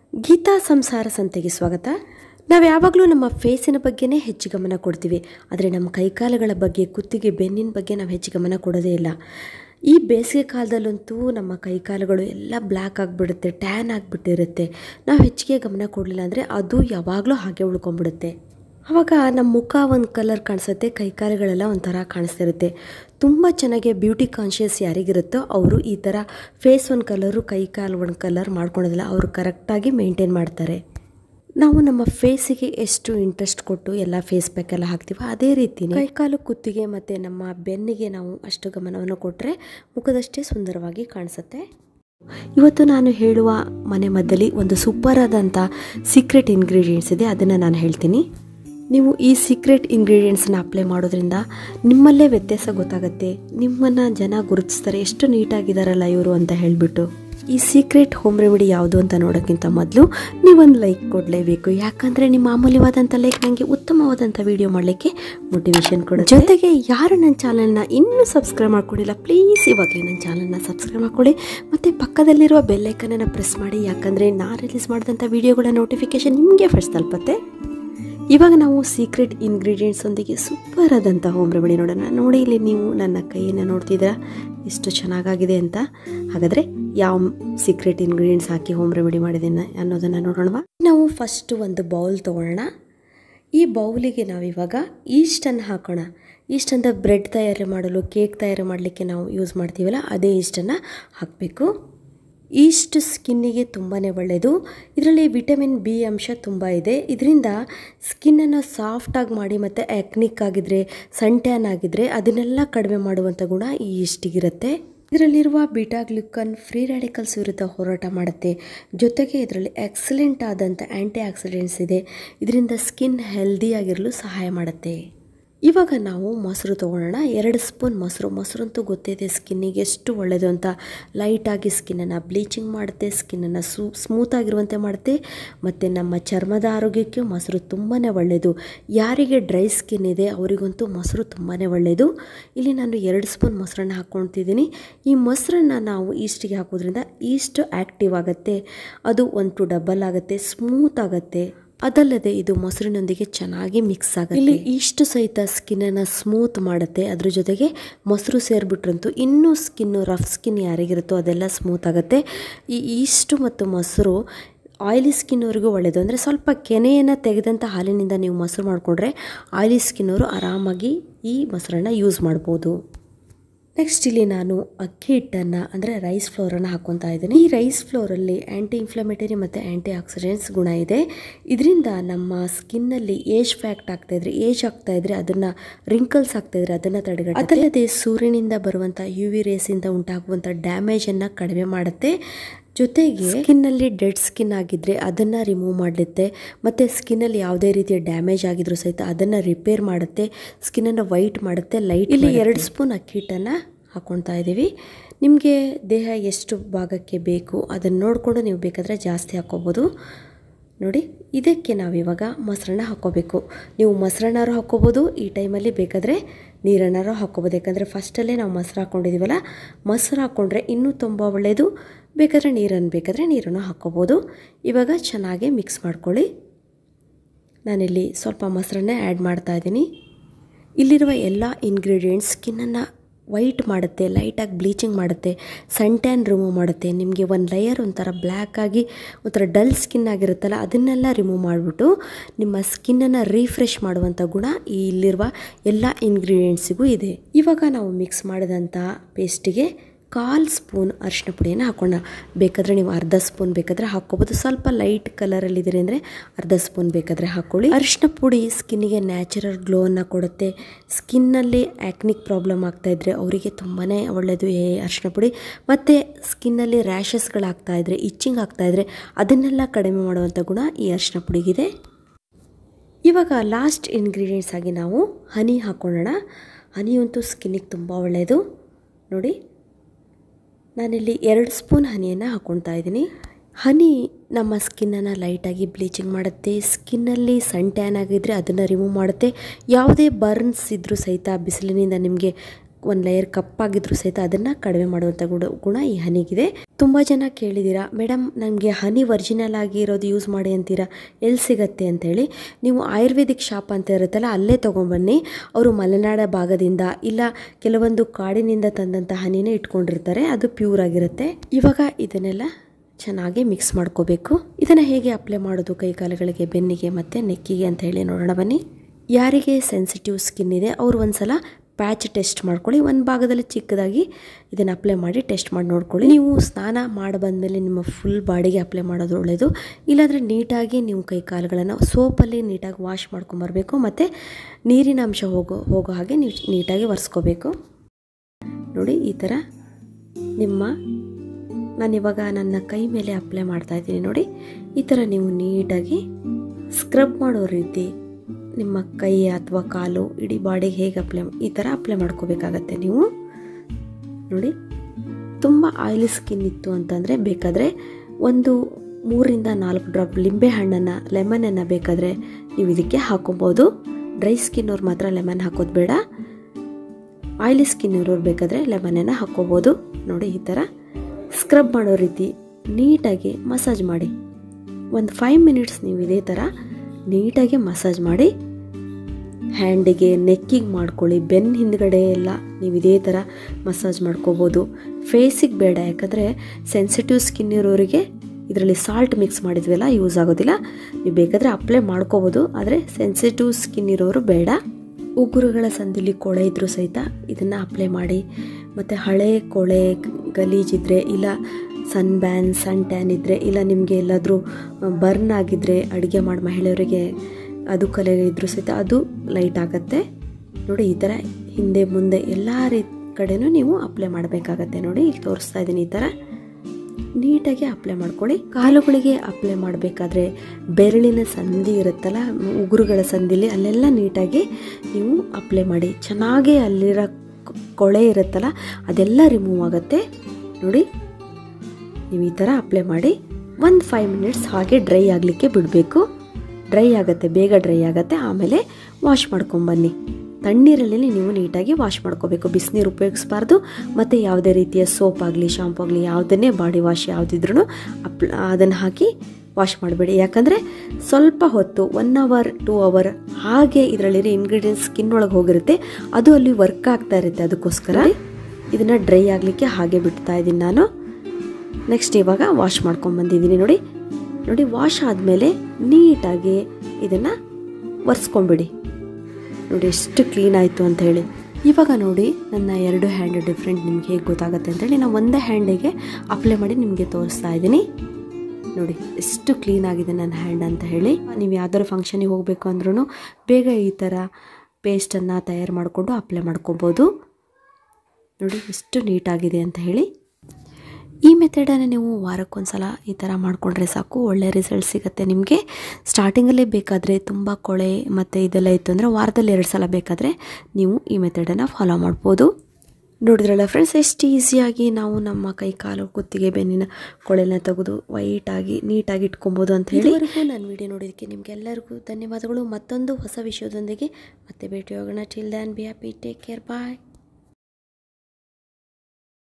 ಗೀತಾ ಸಂಸಾರ ಸಂತೆಗೆ ಸ್ವಾಗತ ನಾವು ಯಾವಾಗಲೂ ನಮ್ಮ ಫೇಸಿನ ಬಗ್ಗೆನೇ ಹೆಚ್ಚು ಗಮನ ಕೊಡ್ತೀವಿ ಆದರೆ ನಮ್ಮ ಕೈಕಾಲುಗಳ ಬಗ್ಗೆ ಕುತ್ತಿಗೆ ಬೆನ್ನಿನ ಬಗ್ಗೆ ನಾವು ಹೆಚ್ಚು ಗಮನ ಕೊಡೋದೇ ಇಲ್ಲ ಈ ಬೇಸಿಗೆ ಕಾಲದಲ್ಲಂತೂ ನಮ್ಮ ಕೈಕಾಲುಗಳು ಎಲ್ಲ ಬ್ಲ್ಯಾಕ್ ಆಗಿಬಿಡುತ್ತೆ ಟ್ಯಾನ್ ಆಗಿಬಿಟ್ಟಿರುತ್ತೆ ನಾವು ಹೆಚ್ಚಿಗೆ ಗಮನ ಕೊಡಲಿಲ್ಲ ಅಂದರೆ ಅದು ಯಾವಾಗಲೂ ಹಾಗೆ ಉಳ್ಕೊಂಬಿಡುತ್ತೆ ಆವಾಗ ನಮ್ಮ ಮುಖ ಒಂದು ಕಲರ್ ಕಾಣಿಸುತ್ತೆ ಕೈಕಾಲುಗಳೆಲ್ಲ ಒಂಥರ ಕಾಣಿಸ್ತಿರುತ್ತೆ ತುಂಬ ಚೆನ್ನಾಗಿ ಬ್ಯೂಟಿ ಕಾನ್ಷಿಯಸ್ ಯಾರಿಗಿರುತ್ತೋ ಅವರು ಈ ಥರ ಫೇಸ್ ಒಂದು ಕಲರು ಕೈಕಾಲು ಒಂದು ಕಲರ್ ಮಾಡ್ಕೊಳೋದಿಲ್ಲ ಅವರು ಕರೆಕ್ಟಾಗಿ ಮೇಂಟೈನ್ ಮಾಡ್ತಾರೆ ನಾವು ನಮ್ಮ ಫೇಸಿಗೆ ಎಷ್ಟು ಇಂಟ್ರೆಸ್ಟ್ ಕೊಟ್ಟು ಎಲ್ಲ ಫೇಸ್ ಪ್ಯಾಕ್ ಎಲ್ಲ ಹಾಕ್ತೀವೋ ಅದೇ ರೀತಿ ಕೈಕಾಲು ಕುತ್ತಿಗೆ ಮತ್ತು ನಮ್ಮ ಬೆನ್ನಿಗೆ ನಾವು ಅಷ್ಟು ಗಮನವನ್ನು ಕೊಟ್ಟರೆ ಮುಖದಷ್ಟೇ ಸುಂದರವಾಗಿ ಕಾಣಿಸುತ್ತೆ ಇವತ್ತು ನಾನು ಹೇಳುವ ಮನೆ ಮದ್ದಲ್ಲಿ ಒಂದು ಸೂಪರ್ ಆದಂಥ ಸೀಕ್ರೆಟ್ ಇಂಗ್ರೀಡಿಯೆಂಟ್ಸ್ ಇದೆ ಅದನ್ನು ನಾನು ಹೇಳ್ತೀನಿ ನೀವು ಈ ಸೀಕ್ರೆಟ್ ಇಂಗ್ರೀಡಿಯೆಂಟ್ಸನ್ನ ಅಪ್ಲೈ ಮಾಡೋದ್ರಿಂದ ನಿಮ್ಮಲ್ಲೇ ವ್ಯತ್ಯಾಸ ಗೊತ್ತಾಗುತ್ತೆ ನಿಮ್ಮನ್ನು ಜನ ಗುರುತಿಸ್ತಾರೆ ಎಷ್ಟು ನೀಟಾಗಿದ್ದಾರಲ್ಲ ಇವರು ಅಂತ ಹೇಳಿಬಿಟ್ಟು ಈ ಸೀಕ್ರೆಟ್ ಹೋಮ್ ರೆಮಿಡಿ ಯಾವುದು ಅಂತ ನೋಡೋಕ್ಕಿಂತ ಮೊದಲು ನೀವೊಂದು ಲೈಕ್ ಕೊಡಲೇಬೇಕು ಯಾಕಂದರೆ ನಿಮ್ಮ ಅಮೂಲ್ಯವಾದಂಥ ಲೈಕ್ ನನಗೆ ಉತ್ತಮವಾದಂಥ ವಿಡಿಯೋ ಮಾಡಲಿಕ್ಕೆ ಮೋಟಿವೇಶನ್ ಕೊಡುತ್ತೆ ಜೊತೆಗೆ ಯಾರು ನನ್ನ ಚಾನಲ್ನ ಇನ್ನೂ ಸಬ್ಸ್ಕ್ರೈಬ್ ಮಾಡ್ಕೊಂಡಿಲ್ಲ ಪ್ಲೀಸ್ ಇವಾಗಲೇ ನನ್ನ ಚಾನಲ್ನ ಸಬ್ಸ್ಕ್ರೈಬ್ ಮಾಡ್ಕೊಳ್ಳಿ ಮತ್ತು ಪಕ್ಕದಲ್ಲಿರುವ ಬೆಲ್ಲೈಕನನ್ನು ಪ್ರೆಸ್ ಮಾಡಿ ಯಾಕಂದರೆ ನಾನು ರಿಲೀಸ್ ಮಾಡಿದಂಥ ವಿಡಿಯೋಗಳ ನೋಟಿಫಿಕೇಶನ್ ನಿಮಗೆ ಫಸ್ಟ್ ತಲುಪತ್ತೆ ಇವಾಗ ನಾವು ಸೀಕ್ರೆಟ್ ಇಂಗ್ರೀಡಿಯೆಂಟ್ಸ್ ಒಂದಿಗೆ ಸೂಪರ್ ಆದಂಥ ಹೋಮ್ ರೆಮಿಡಿ ನೋಡೋಣ ನೋಡಿ ಇಲ್ಲಿ ನೀವು ನನ್ನ ಕೈಯನ್ನು ನೋಡ್ತಿದ್ದೀರಾ ಎಷ್ಟು ಚೆನ್ನಾಗಾಗಿದೆ ಅಂತ ಹಾಗಾದರೆ ಯಾವ ಸೀಕ್ರೆಟ್ ಇಂಗ್ರೀಡಿಯೆಂಟ್ಸ್ ಹಾಕಿ ಹೋಮ್ ರೆಮಿಡಿ ಮಾಡಿದ್ದೇನೆ ಅನ್ನೋದನ್ನು ನೋಡೋಣವಾ ನಾವು ಫಸ್ಟ್ ಒಂದು ಬೌಲ್ ತೊಗೊಳ್ಳೋಣ ಈ ಬೌಲಿಗೆ ನಾವಿವಾಗ ಈಸ್ಟನ್ನು ಹಾಕೋಣ ಈಸ್ಟ್ ಅಂತ ಬ್ರೆಡ್ ತಯಾರಿ ಮಾಡಲು ಕೇಕ್ ತಯಾರಿ ಮಾಡಲಿಕ್ಕೆ ನಾವು ಯೂಸ್ ಮಾಡ್ತೀವಲ್ಲ ಅದೇ ಈಸ್ಟನ್ನು ಹಾಕಬೇಕು ಈಸ್ಟ್ ಸ್ಕಿನ್ನಿಗೆ ತುಂಬಾ ಒಳ್ಳೆಯದು ಇದರಲ್ಲಿ ವಿಟಮಿನ್ ಬಿ ಅಂಶ ತುಂಬ ಇದೆ ಇದರಿಂದ ಸ್ಕಿನ್ನನ್ನು ಸಾಫ್ಟಾಗಿ ಮಾಡಿ ಮತ್ತು ಆ್ಯಕ್ನಿಕ್ ಆಗಿದ್ರೆ ಸನ್ ಟ್ಯಾನ್ ಆಗಿದ್ರೆ ಅದನ್ನೆಲ್ಲ ಕಡಿಮೆ ಮಾಡುವಂಥ ಗುಣ ಈ ಈಸ್ಟಿಗಿರುತ್ತೆ ಇದರಲ್ಲಿರುವ ಬೀಟಾ ಗ್ಲುಕನ್ ಫ್ರೀ ರ್ಯಾಡಿಕಲ್ಸ್ ವಿರುದ್ಧ ಹೋರಾಟ ಮಾಡುತ್ತೆ ಜೊತೆಗೆ ಇದರಲ್ಲಿ ಎಕ್ಸಲೆಂಟ್ ಆದಂಥ ಆ್ಯಂಟಿ ಆಕ್ಸಿಡೆಂಟ್ಸ್ ಇದೆ ಇದರಿಂದ ಸ್ಕಿನ್ ಹೆಲ್ದಿಯಾಗಿರಲು ಸಹಾಯ ಮಾಡುತ್ತೆ ಇವಾಗ ನಾವು ಮೊಸರು ತೊಗೊಳ್ಳೋಣ ಎರಡು ಸ್ಪೂನ್ ಮೊಸರು ಮೊಸರು ಅಂತೂ ಗೊತ್ತಿದೆ ಸ್ಕಿನ್ನಿಗೆ ಎಷ್ಟು ಒಳ್ಳೆಯದು ಅಂತ ಲೈಟಾಗಿ ಸ್ಕಿನ್ನನ್ನು ಬ್ಲೀಚಿಂಗ್ ಮಾಡುತ್ತೆ ಸ್ಕಿನ್ನನ್ನು ಸೂ ಸ್ಮೂತಾಗಿರುವಂತೆ ಮಾಡುತ್ತೆ ಮತ್ತು ನಮ್ಮ ಚರ್ಮದ ಆರೋಗ್ಯಕ್ಕೆ ಮೊಸರು ತುಂಬಾ ಒಳ್ಳೆಯದು ಯಾರಿಗೆ ಡ್ರೈ ಸ್ಕಿನ್ ಇದೆ ಅವರಿಗಂತೂ ಮೊಸರು ತುಂಬಾ ಒಳ್ಳೆಯದು ಇಲ್ಲಿ ನಾನು ಎರಡು ಸ್ಪೂನ್ ಮೊಸರನ್ನು ಹಾಕ್ಕೊಳ್ತಿದ್ದೀನಿ ಈ ಮೊಸರನ್ನು ನಾವು ಈಸ್ಟಿಗೆ ಹಾಕೋದ್ರಿಂದ ಈಸ್ಟ್ ಆ್ಯಕ್ಟಿವ್ ಆಗುತ್ತೆ ಅದು ಒಂದು ಟು ಡಬಲ್ ಆಗುತ್ತೆ ಸ್ಮೂತ್ ಆಗುತ್ತೆ ಅದಲ್ಲದೆ ಇದು ಮೊಸರಿನೊಂದಿಗೆ ಚೆನ್ನಾಗಿ ಮಿಕ್ಸ್ ಆಗುತ್ತೆ ಇಲ್ಲಿ ಇಷ್ಟು ಸಹಿತ ಸ್ಕಿನ್ನನ್ನು ಸ್ಮೂತ್ ಮಾಡುತ್ತೆ ಅದ್ರ ಜೊತೆಗೆ ಮೊಸರು ಸೇರಿಬಿಟ್ರಂತೂ ಇನ್ನೂ ಸ್ಕಿನ್ನು ರಫ್ ಸ್ಕಿನ್ ಯಾರಿಗಿರುತ್ತೋ ಅದೆಲ್ಲ ಸ್ಮೂತ್ ಆಗುತ್ತೆ ಈ ಈಸ್ಟು ಮತ್ತು ಮೊಸರು ಆಯಿಲಿ ಸ್ಕಿನ್ನವ್ರಿಗೂ ಒಳ್ಳೆಯದು ಅಂದರೆ ಸ್ವಲ್ಪ ಕೆನೆಯನ್ನು ತೆಗೆದಂಥ ಹಾಲಿನಿಂದ ನೀವು ಮೊಸರು ಮಾಡಿಕೊಂಡ್ರೆ ಆಯಿಲಿ ಸ್ಕಿನ್ನವರು ಆರಾಮಾಗಿ ಈ ಮೊಸರನ್ನು ಯೂಸ್ ಮಾಡ್ಬೋದು ನೆಕ್ಸ್ಟ್ ಇಲ್ಲಿ ನಾನು ಅಕ್ಕಿ ಹಿಟ್ಟನ್ನು ಅಂದರೆ ರೈಸ್ ಫ್ಲೋರನ್ನು ಹಾಕ್ಕೊತಾ ಇದ್ದೀನಿ ಈ ರೈಸ್ ಫ್ಲೋರಲ್ಲಿ ಆ್ಯಂಟಿ ಇನ್ಫ್ಲಮೇಟರಿ ಮತ್ತು ಆ್ಯಂಟಿ ಆಕ್ಸಿಡೆಂಟ್ಸ್ ಗುಣ ಇದೆ ಇದರಿಂದ ನಮ್ಮ ಸ್ಕಿನ್ನಲ್ಲಿ ಏಜ್ ಫ್ಯಾಕ್ಟ್ ಆಗ್ತಾ ಇದ್ರೆ ಏಜ್ ಆಗ್ತಾ ಇದ್ರೆ ಅದನ್ನು ರಿಂಕಲ್ಸ್ ಆಗ್ತಾ ಇದ್ರೆ ಅದನ್ನು ತಡೆಗಟ್ಟೆ ಅದಲ್ಲದೆ ಸೂರ್ಯನಿಂದ ಬರುವಂಥ ಯು ವಿ ರೇಸಿಂದ ಉಂಟಾಗುವಂಥ ಡ್ಯಾಮೇಜನ್ನು ಕಡಿಮೆ ಮಾಡುತ್ತೆ ಜೊತೆಗೆ ಸ್ಕಿನ್ನಲ್ಲಿ ಡೆಡ್ ಸ್ಕಿನ್ ಆಗಿದ್ದರೆ ಅದನ್ನು ರಿಮೂವ್ ಮಾಡುತ್ತೆ ಮತ್ತು ಸ್ಕಿನ್ನಲ್ಲಿ ಯಾವುದೇ ರೀತಿಯ ಡ್ಯಾಮೇಜ್ ಆಗಿದ್ರು ಸಹಿತ ಅದನ್ನು ರಿಪೇರ್ ಮಾಡುತ್ತೆ ಸ್ಕಿನ್ನನ್ನು ವೈಟ್ ಮಾಡುತ್ತೆ ಲೈಟ್ ಇಲ್ಲಿ ಎರಡು ಸ್ಪೂನ್ ಅಕ್ಕಿ ಹಿಟ್ಟನ್ನು ಹಾಕ್ಕೊಳ್ತಾ ಇದ್ದೀವಿ ನಿಮಗೆ ದೇಹ ಎಷ್ಟು ಭಾಗಕ್ಕೆ ಬೇಕು ಅದನ್ನು ನೋಡಿಕೊಂಡು ನೀವು ಬೇಕಾದರೆ ಜಾಸ್ತಿ ಹಾಕ್ಕೋಬೋದು ನೋಡಿ ಇದಕ್ಕೆ ನಾವಿವಾಗ ಮೊಸರನ್ನ ಹಾಕ್ಕೋಬೇಕು ನೀವು ಮೊಸರನ್ನಾರು ಹಾಕ್ಕೋಬೋದು ಈ ಟೈಮಲ್ಲಿ ಬೇಕಾದರೆ ನೀರನ್ನಾರು ಹಾಕ್ಕೋಬೋದು ಯಾಕಂದರೆ ಫಸ್ಟಲ್ಲೇ ನಾವು ಮೊಸರು ಹಾಕ್ಕೊಂಡಿದ್ದೀವಲ್ಲ ಮೊಸರು ಹಾಕ್ಕೊಂಡ್ರೆ ಇನ್ನೂ ತುಂಬ ಒಳ್ಳೆಯದು ಬೇಕಾದರೆ ನೀರನ್ನು ಬೇಕಾದರೆ ನೀರನ್ನು ಹಾಕ್ಕೋಬೋದು ಇವಾಗ ಚೆನ್ನಾಗಿ ಮಿಕ್ಸ್ ಮಾಡ್ಕೊಳ್ಳಿ ನಾನಿಲ್ಲಿ ಸ್ವಲ್ಪ ಮೊಸರನ್ನೇ ಆ್ಯಡ್ ಮಾಡ್ತಾ ಇದ್ದೀನಿ ಇಲ್ಲಿರುವ ಎಲ್ಲ ಇಂಗ್ರೀಡಿಯೆಂಟ್ಸ್ ಸ್ಕಿನ್ನನ್ನು ವೈಟ್ ಮಾಡುತ್ತೆ ಲೈಟಾಗಿ ಬ್ಲೀಚಿಂಗ್ ಮಾಡುತ್ತೆ ಸನ್ ಟ್ಯಾನ್ ರಿಮೂವ್ ಮಾಡುತ್ತೆ ನಿಮಗೆ ಒಂದು ಲೇಯರ್ ಒಂಥರ ಬ್ಲ್ಯಾಕ್ ಆಗಿ ಒಂಥರ ಡಲ್ ಸ್ಕಿನ್ ಆಗಿರುತ್ತಲ್ಲ ಅದನ್ನೆಲ್ಲ ರಿಮೂವ್ ಮಾಡಿಬಿಟ್ಟು ನಿಮ್ಮ ಸ್ಕಿನ್ನನ್ನು ರೀಫ್ರೆಶ್ ಮಾಡುವಂಥ ಗುಣ ಈ ಇಲ್ಲಿರುವ ಎಲ್ಲ ಇಂಗ್ರೀಡಿಯೆಂಟ್ಸಿಗೂ ಇದೆ ಇವಾಗ ನಾವು ಮಿಕ್ಸ್ ಮಾಡಿದಂಥ ಪೇಸ್ಟಿಗೆ ಕಾಲು ಸ್ಪೂನ್ ಅರಿಶಿನ ಪುಡಿಯನ್ನು ಹಾಕೋಣ ಬೇಕಾದರೆ ನೀವು ಅರ್ಧ ಸ್ಪೂನ್ ಬೇಕಾದರೆ ಹಾಕ್ಕೋಬೋದು ಸ್ವಲ್ಪ ಲೈಟ್ ಕಲರಲ್ಲಿದ್ದೀರಿ ಅಂದರೆ ಅರ್ಧ ಸ್ಪೂನ್ ಬೇಕಾದರೆ ಹಾಕ್ಕೊಳ್ಳಿ ಅರಿಶಿನ ಪುಡಿ ಸ್ಕಿನ್ನಿಗೆ ನ್ಯಾಚುರಲ್ ಗ್ಲೋವನ್ನು ಕೊಡುತ್ತೆ ಸ್ಕಿನ್ನಲ್ಲಿ ಆ್ಯಕ್ನಿಕ್ ಪ್ರಾಬ್ಲಮ್ ಆಗ್ತಾಯಿದ್ರೆ ಅವರಿಗೆ ತುಂಬಾ ಒಳ್ಳೆಯದು ಈ ಅರಿಶಿನ ಪುಡಿ ಮತ್ತು ಸ್ಕಿನ್ನಲ್ಲಿ ರ್ಯಾಷಸ್ಗಳಾಗ್ತಾ ಇದ್ದರೆ ಇಚ್ಚಿಂಗ್ ಆಗ್ತಾಯಿದ್ರೆ ಅದನ್ನೆಲ್ಲ ಕಡಿಮೆ ಮಾಡುವಂಥ ಗುಣ ಈ ಅರಿಶಿನ ಪುಡಿಗಿದೆ ಇವಾಗ ಲಾಸ್ಟ್ ಇಂಗ್ರೀಡಿಯೆಂಟ್ಸ್ ಆಗಿ ನಾವು ಹನಿ ಹಾಕ್ಕೊಳ್ಳೋಣ ಹನಿ ಅಂತೂ ಸ್ಕಿನ್ನಿಗೆ ತುಂಬ ಒಳ್ಳೆಯದು ನೋಡಿ ನಾನಿಲ್ಲಿ ಎರಡು ಸ್ಪೂನ್ ಹನಿಯನ್ನು ಹಾಕ್ಕೊಳ್ತಾ ಇದ್ದೀನಿ ಹನಿ ನಮ್ಮ ಸ್ಕಿನ್ನನ್ನು ಲೈಟಾಗಿ ಬ್ಲೀಚಿಂಗ್ ಮಾಡುತ್ತೆ ಸ್ಕಿನ್ನಲ್ಲಿ ಸನ್ ಟ್ಯಾನ್ ಆಗಿದ್ದರೆ ಅದನ್ನು ರಿಮೂವ್ ಮಾಡುತ್ತೆ ಯಾವುದೇ ಬರ್ನ್ಸ್ ಇದ್ದರೂ ಸಹಿತ ಬಿಸಿಲಿನಿಂದ ನಿಮಗೆ ಒಂದು ಲೇಯರ್ ಕಪ್ಪಾಗಿದ್ರು ಸಹಿತ ಅದನ್ನು ಕಡಿಮೆ ಮಾಡುವಂಥ ಗುಣ ಗುಣ ಈ ಹನಿಗಿದೆ ತುಂಬ ಜನ ಕೇಳಿದ್ದೀರಾ ಮೇಡಮ್ ನನಗೆ ಹನಿ ಒರಿಜಿನಲ್ ಆಗಿರೋದು ಯೂಸ್ ಮಾಡಿ ಅಂತೀರಾ ಎಲ್ಲಿ ಸಿಗತ್ತೆ ಅಂತೇಳಿ ನೀವು ಆಯುರ್ವೇದಿಕ್ ಶಾಪ್ ಅಂತ ಇರುತ್ತಲ್ಲ ಅಲ್ಲೇ ತೊಗೊಂಬನ್ನಿ ಅವರು ಮಲೆನಾಡ ಭಾಗದಿಂದ ಇಲ್ಲ ಕೆಲವೊಂದು ಕಾಡಿನಿಂದ ತಂದಂಥ ಹನಿನೇ ಇಟ್ಕೊಂಡಿರ್ತಾರೆ ಅದು ಪ್ಯೂರ್ ಆಗಿರುತ್ತೆ ಇವಾಗ ಇದನ್ನೆಲ್ಲ ಚೆನ್ನಾಗಿ ಮಿಕ್ಸ್ ಮಾಡ್ಕೋಬೇಕು ಇದನ್ನು ಹೇಗೆ ಅಪ್ಲೈ ಮಾಡೋದು ಕೈಕಾಲುಗಳಿಗೆ ಬೆನ್ನಿಗೆ ಮತ್ತು ನೆಕ್ಕಿಗೆ ಅಂತ ಹೇಳಿ ನೋಡೋಣ ಬನ್ನಿ ಯಾರಿಗೆ ಸೆನ್ಸಿಟಿವ್ ಸ್ಕಿನ್ ಇದೆ ಅವರು ಒಂದ್ಸಲ ಪ್ಯಾಚ್ ಟೆಸ್ಟ್ ಮಾಡ್ಕೊಳ್ಳಿ ಒಂದು ಭಾಗದಲ್ಲಿ ಚಿಕ್ಕದಾಗಿ ಇದನ್ನು ಅಪ್ಲೈ ಮಾಡಿ ಟೆಸ್ಟ್ ಮಾಡಿ ನೋಡ್ಕೊಳ್ಳಿ ನೀವು ಸ್ನಾನ ಮಾಡಿ ಬಂದಮೇಲೆ ನಿಮ್ಮ ಫುಲ್ ಬಾಡಿಗೆ ಅಪ್ಲೈ ಮಾಡೋದು ಒಳ್ಳೆಯದು ಇಲ್ಲಾಂದರೆ ನೀಟಾಗಿ ನೀವು ಕೈ ಕಾಲುಗಳನ್ನು ಸೋಪಲ್ಲಿ ನೀಟಾಗಿ ವಾಶ್ ಮಾಡ್ಕೊಂಬರ್ಬೇಕು ಮತ್ತು ನೀರಿನ ಅಂಶ ಹೋಗೋ ಹೋಗೋ ಹಾಗೆ ನೀವು ನೀಟಾಗಿ ಒರೆಸ್ಕೋಬೇಕು ನೋಡಿ ಈ ಥರ ನಿಮ್ಮ ನಾನಿವಾಗ ನನ್ನ ಕೈ ಮೇಲೆ ಅಪ್ಲೈ ಮಾಡ್ತಾ ಇದ್ದೀನಿ ನೋಡಿ ಈ ಥರ ನೀವು ನೀಟಾಗಿ ಸ್ಕ್ರಬ್ ಮಾಡೋ ರೀತಿ ನಿಮ್ಮ ಕೈ ಅಥವಾ ಕಾಲು ಇಡೀ ಬಾಡಿಗೆ ಹೇಗೆ ಅಪ್ಲೈ ಈ ಥರ ಅಪ್ಲೈ ಮಾಡ್ಕೋಬೇಕಾಗತ್ತೆ ನೀವು ನೋಡಿ ತುಂಬ ಆಯಿಲಿ ಸ್ಕಿನ್ ಇತ್ತು ಅಂತಂದರೆ ಬೇಕಾದರೆ ಒಂದು ಮೂರಿಂದ ನಾಲ್ಕು ಡ್ರಾಪ್ ಲಿಂಬೆ ಹಣ್ಣನ್ನು ಲೆಮನನ್ನು ಬೇಕಾದರೆ ನೀವು ಇದಕ್ಕೆ ಹಾಕೊಬೋದು ಡ್ರೈ ಸ್ಕಿನ್ ಅವ್ರು ಮಾತ್ರ ಲೆಮನ್ ಹಾಕೋದು ಬೇಡ ಆಯಿಲಿ ಸ್ಕಿನ್ ಇರೋರು ಬೇಕಾದರೆ ಲೆಮನನ್ನು ಹಾಕ್ಕೋಬೋದು ನೋಡಿ ಈ ಥರ ಸ್ಕ್ರಬ್ ಮಾಡೋ ರೀತಿ ನೀಟಾಗಿ ಮಸಾಜ್ ಮಾಡಿ ಒಂದು ಫೈವ್ ಮಿನಿಟ್ಸ್ ನೀವು ಇದೇ ಥರ ನೀಟಾಗಿ ಮಸಾಜ್ ಮಾಡಿ ಹ್ಯಾಂಡಿಗೆ ನೆಕ್ಕಿಗೆ ಮಾಡ್ಕೊಳ್ಳಿ ಬೆನ್ನ ಹಿಂದ್ಗಡೆ ಎಲ್ಲ ನೀವು ಇದೇ ಥರ ಮಸಾಜ್ ಮಾಡ್ಕೋಬೋದು ಫೇಸಿಗೆ ಬೇಡ ಯಾಕಂದರೆ ಸೆನ್ಸಿಟಿವ್ ಸ್ಕಿನ್ ಇರೋರಿಗೆ ಇದರಲ್ಲಿ ಸಾಲ್ಟ್ ಮಿಕ್ಸ್ ಮಾಡಿದ್ವಲ್ಲ ಯೂಸ್ ಆಗೋದಿಲ್ಲ ನೀವು ಬೇಕಾದರೆ ಅಪ್ಲೈ ಮಾಡ್ಕೋಬೋದು ಆದರೆ ಸೆನ್ಸಿಟಿವ್ ಸ್ಕಿನ್ ಇರೋರು ಬೇಡ ಉಗುರುಗಳ ಸಂದಿಲಿ ಕೊಳೆ ಇದ್ದರೂ ಸಹಿತ ಇದನ್ನು ಅಪ್ಲೈ ಮಾಡಿ ಮತ್ತು ಹಳೆ ಕೊಳೆ ಗಲೀಜಿದ್ರೆ ಇಲ್ಲ ಸನ್ ಬ್ಯಾನ್ ಸನ್ ಟ್ಯಾನ್ ಇದ್ದರೆ ಇಲ್ಲ ನಿಮಗೆ ಎಲ್ಲಾದರೂ ಬರ್ನ್ ಆಗಿದ್ದರೆ ಅಡುಗೆ ಮಾಡಿ ಮಹಿಳೆಯರಿಗೆ ಅದು ಕಲೆ ಇದ್ರೂ ಸಹಿತ ಅದು ಲೈಟ್ ಆಗುತ್ತೆ ನೋಡಿ ಈ ಥರ ಹಿಂದೆ ಮುಂದೆ ಎಲ್ಲ ರೀ ಕಡೆನೂ ನೀವು ಅಪ್ಲೈ ಮಾಡಬೇಕಾಗತ್ತೆ ನೋಡಿ ಇಲ್ಲಿ ತೋರಿಸ್ತಾ ಇದ್ದೀನಿ ಈ ಥರ ನೀಟಾಗಿ ಅಪ್ಲೈ ಮಾಡ್ಕೊಳ್ಳಿ ಕಾಲುಗಳಿಗೆ ಅಪ್ಲೈ ಮಾಡಬೇಕಾದ್ರೆ ಬೆರಳಿನ ಸಂಧಿ ಇರುತ್ತಲ್ಲ ಉಗುರುಗಳ ಸಂಧಿಲಿ ಅಲ್ಲೆಲ್ಲ ನೀಟಾಗಿ ನೀವು ಅಪ್ಲೈ ಮಾಡಿ ಚೆನ್ನಾಗಿ ಅಲ್ಲಿರೋ ಕೊಳೆ ಇರುತ್ತಲ್ಲ ಅದೆಲ್ಲ ರಿಮೂವ್ ಆಗುತ್ತೆ ನೋಡಿ ನೀವು ಈ ಥರ ಅಪ್ಲೈ ಮಾಡಿ ಒಂದು ಫೈವ್ ಮಿನಿಟ್ಸ್ ಹಾಗೆ ಡ್ರೈ ಆಗಲಿಕ್ಕೆ ಬಿಡಬೇಕು ಡ್ರೈ ಆಗುತ್ತೆ ಬೇಗ ಡ್ರೈ ಆಗುತ್ತೆ ಆಮೇಲೆ ವಾಶ್ ಮಾಡ್ಕೊಂಬನ್ನಿ ತಣ್ಣೀರಲ್ಲಿ ನೀವು ನೀಟಾಗಿ ವಾಶ್ ಮಾಡ್ಕೋಬೇಕು ಬಿಸಿನೀರು ಉಪಯೋಗಿಸ್ಬಾರ್ದು ಮತ್ತು ಯಾವುದೇ ರೀತಿಯ ಸೋಪ್ ಆಗಲಿ ಶಾಂಪು ಆಗಲಿ ಯಾವುದನ್ನೇ ಬಾಡಿ ವಾಶ್ ಯಾವುದಿದ್ರೂ ಅಪ್ ಅದನ್ನು ಹಾಕಿ ವಾಶ್ ಮಾಡಬೇಡಿ ಯಾಕಂದರೆ ಸ್ವಲ್ಪ ಹೊತ್ತು ಒನ್ ಅವರ್ ಟೂ ಅವರ್ ಹಾಗೆ ಇದರಲ್ಲಿರೋ ಇಂಗ್ರೀಡಿಯೆಂಟ್ಸ್ ಸ್ಕಿನ್ ಒಳಗೆ ಹೋಗಿರುತ್ತೆ ಅದು ಅಲ್ಲಿ ವರ್ಕ್ ಆಗ್ತಾ ಇರುತ್ತೆ ಅದಕ್ಕೋಸ್ಕರ ಇದನ್ನು ಡ್ರೈ ಆಗಲಿಕ್ಕೆ ಹಾಗೆ ಬಿಡ್ತಾ ಇದ್ದೀನಿ ನಾನು ನೆಕ್ಸ್ಟ್ ಇವಾಗ ವಾಶ್ ಮಾಡ್ಕೊಂಬಂದಿದ್ದೀನಿ ನೋಡಿ ನೋಡಿ ವಾಶ್ ಆದಮೇಲೆ ನೀಟಾಗಿ ಇದನ್ನು ಒರೆಸ್ಕೊಂಬಿಡಿ ನೋಡಿ ಎಷ್ಟು ಕ್ಲೀನ್ ಆಯಿತು ಅಂತ ಹೇಳಿ ಇವಾಗ ನೋಡಿ ನನ್ನ ಎರಡು ಹ್ಯಾಂಡ್ ಡಿಫ್ರೆಂಟ್ ನಿಮ್ಗೆ ಹೇಗೆ ಗೊತ್ತಾಗುತ್ತೆ ಅಂತೇಳಿ ನಾನು ಒಂದೇ ಹ್ಯಾಂಡಿಗೆ ಅಪ್ಲೈ ಮಾಡಿ ನಿಮಗೆ ತೋರಿಸ್ತಾ ಇದ್ದೀನಿ ನೋಡಿ ಎಷ್ಟು ಕ್ಲೀನ್ ಆಗಿದೆ ನನ್ನ ಹ್ಯಾಂಡ್ ಅಂತ ಹೇಳಿ ನೀವು ಯಾವ್ದಾದ್ರು ಫಂಕ್ಷನಿಗೆ ಹೋಗಬೇಕು ಅಂದ್ರೂ ಬೇಗ ಈ ಥರ ಪೇಸ್ಟನ್ನು ತಯಾರು ಮಾಡಿಕೊಂಡು ಅಪ್ಲೈ ಮಾಡ್ಕೊಬೋದು ನೋಡಿ ಎಷ್ಟು ನೀಟಾಗಿದೆ ಅಂತ ಹೇಳಿ ಈ ಮೆಥಡನ್ನು ನೀವು ವಾರಕ್ಕೊಂದ್ಸಲ ಈ ಥರ ಮಾಡಿಕೊಂಡ್ರೆ ಸಾಕು ಒಳ್ಳೆ ರಿಸಲ್ಟ್ ಸಿಗುತ್ತೆ ನಿಮಗೆ ಸ್ಟಾರ್ಟಿಂಗಲ್ಲೇ ಬೇಕಾದರೆ ತುಂಬ ಕೊಳೆ ಮತ್ತು ಇದೆಲ್ಲ ಇತ್ತು ಅಂದರೆ ವಾರದಲ್ಲಿ ಎರಡು ಸಲ ಬೇಕಾದರೆ ನೀವು ಈ ಮೆಥಡನ್ನು ಫಾಲೋ ಮಾಡ್ಬೋದು ನೋಡಿದ್ರಲ್ಲ ಫ್ರೆಂಡ್ಸ್ ಎಷ್ಟು ಈಸಿಯಾಗಿ ನಾವು ನಮ್ಮ ಕೈ ಕಾಲು ಕುತ್ತಿಗೆ ಬೆನ್ನಿನ ಕೊಳೆನ ತೆಗೆದು ವೈಟಾಗಿ ನೀಟಾಗಿ ಇಟ್ಕೊಬೋದು ಅಂತ ಹೇಳಿ ನಾನು ವಿಡಿಯೋ ನೋಡೋದಕ್ಕೆ ನಿಮಗೆಲ್ಲರಿಗೂ ಧನ್ಯವಾದಗಳು ಮತ್ತೊಂದು ಹೊಸ ವಿಷಯದೊಂದಿಗೆ ಮತ್ತೆ ಭೇಟಿ ಹೋಗೋಣ till then be happy take care bye